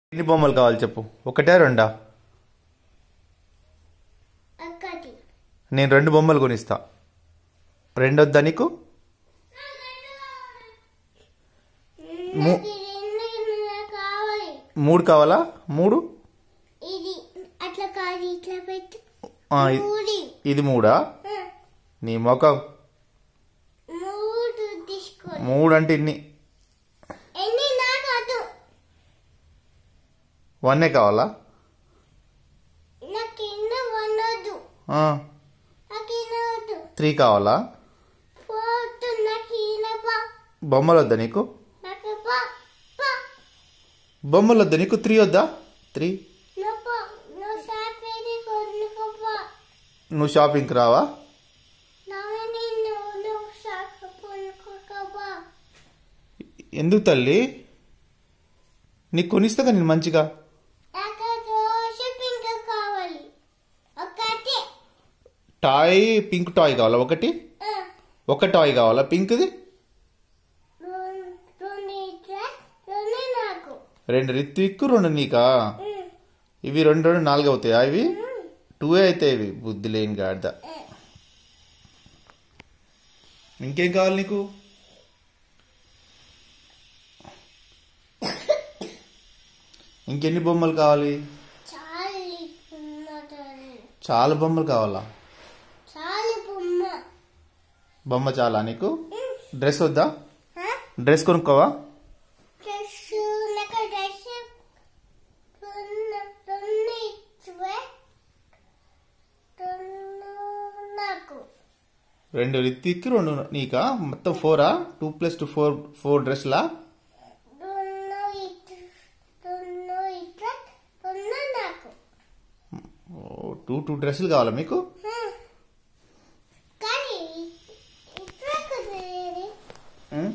ఎన్ని బొమ్మలు కావాలి చెప్పు ఒకటే రెండా ఒకటి నేను రెండు బొమ్మలు కొనిస్తా రెండు వద్దా నీకు ము- నాకు రెండు నాకు కావాలి మూడు కావాలా మూడు ఇది అట్లా కాదు ఇట్లా పెట్టు ఆ, ఇ- మూడు ఇది మూడా ఆ, నీ ముఖం మూడు తీసుకో మూడు అంటే ఇన్ని ఎన్ని నాకు వద్దు వన్నే కావాలా నాకు కింద వనొద్దు ఆ, నాకు ఈయన వద్దు త్రీ కావాలా పోతు నాకు ఈయన పా బొమ్మలు వద్దా నీకు నాకు పా పా బొమ్మలు వద్దా నీకు త్రీ వద్దా త్రీ నువ్వు పా నువ్వు సాపేది కొనుక్కో పా నువ్వు షాపింగ్కి రావా నావే నిన్ను నువ్వు సాకు కొనుక్కో పా ఎందుకు తల్లి నీకు కొనిస్తాగా నేను మంచిగా నాకు దోశ పింక్ కావాలి ఒకటి టాయ్ పింక్ టాయ్ కావాలా ఒకటి ఆ, ఒక టాయ్ కావాలా పింక్ది రెండు రెండు ఇట్లా రెండు నాకు రెండు రిత్విక్ రెండు నీకా ఉమ్, ఇవి రెండు రెండు నాలుగు అవుతాయా ఇవి ఉమ్, టూ అవుతాయి ఇవి బుద్ధి లేని గాడిద ఆ. ఇంకేం కావాలి నీకు ఇంకెన్ని బొమ్మలు కావాలి చాలు ఉన్నది. చాలా బొమ్మలు కావాలా చాలు బొమ్మ బొమ్మ చాలా నీకు ఉమ్, డ్రెస్ వద్దా ఆ? డ్రెస్ కొనుక్కోవా డ్రెస్ నాకు డ్రెస్ రెండు రెండు ఇచ్చివే రెండు నాకు రెండు రిత్విక్ రెండు నీకా మొత్తం ఫోరా two plus two four four డ్రెస్లా రెండు ఇట్ రెండు ఇట్లా రెండు నాకు టూ టూ డ్రెస్సులు కావాలా మీకు ఆ. కానీ ఇట్లా కుదిరేది ఉమ్?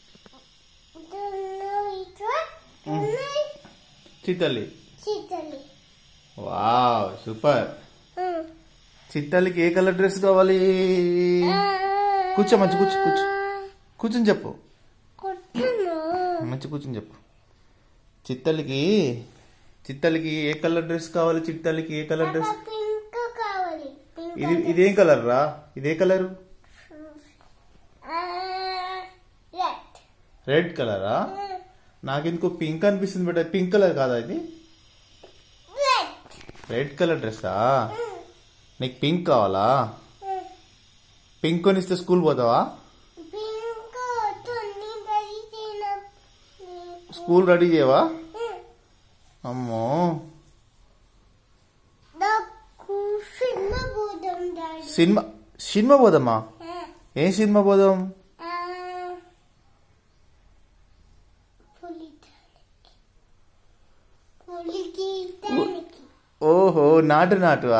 రెండు ఇట్లా రెండు చిత్తల్లి చిత్తలి వావ్ సూపర్ చిత్తల్లికి ఏ కలర్ డ్రెస్ కావాలి కూర్చో మంచి కూర్చో కూర్చో కూర్చొని చెప్పు కొట్టును మంచి కూర్చొని చెప్పు చిత్తల్లికి చిత్తల్లికి ఏ కలర్ డ్రెస్ కావాలి చిత్తల్లికి ఏ కలర్ డ్రెస్ నాకు పింక్ కావాలి పింక్ ఇది ఇదేం కలర్ రా ఇదే కలర్ రెడ్ రెడ్ కలరా నాకెందుకో పింక్ అనిపిస్తుంది బట్ పింక్ కలర్ కాదా ఇది రెడ్ రెడ్ కలర్ డ్రెస్సా నీకు పింక్ కావాలా పింక్ కొనిస్తే స్కూల్ పోతావా పింక్ తున్ని దరిచిన స్కూల్ రెడీ చేయవా అమ్మో నాకు సినిమా పోదాం డాడీ సినిమా సినిమా పోదామా ఏం సినిమా పోదాం పులిదానికి పులికి దానికి ఓహో నాటు నాటువా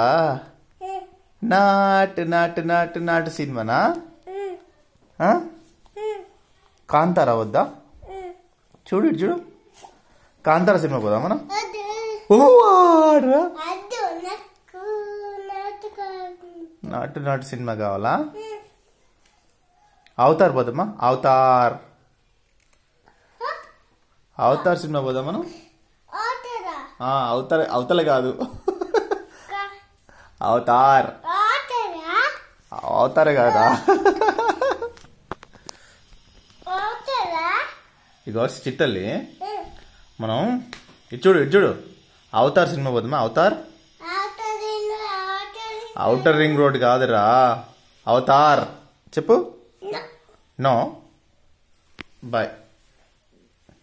నాటు నాటు నాటు నాటు సినిమానా ఆ? కాంతారా వద్దా చూడు ఇటు చూడు కాంతారా సినిమా పోదాం మనం అది ఓ ఆడరా అది నాకు నాకు కాదు నాటు నాటు సినిమా కావాలా అవతార్ పోదామా అవతార్ అవతార్ సినిమా పోదాం మనం ఆటరా ఆ, అవతార్ అవతల కాదు అవతార్ ఆటరా అవతార్ కాదా ఆటరా ఇగో చిట్టల్లి మనం ఇటు చూడు ఇటు చూడు అవతార్ సినిమా పోదామా అవతార్ ఆటరేను ఆటరి అవుటర్ రింగ్ రోడ్ కాదురా అవతార్ చెప్పు నో బాయ్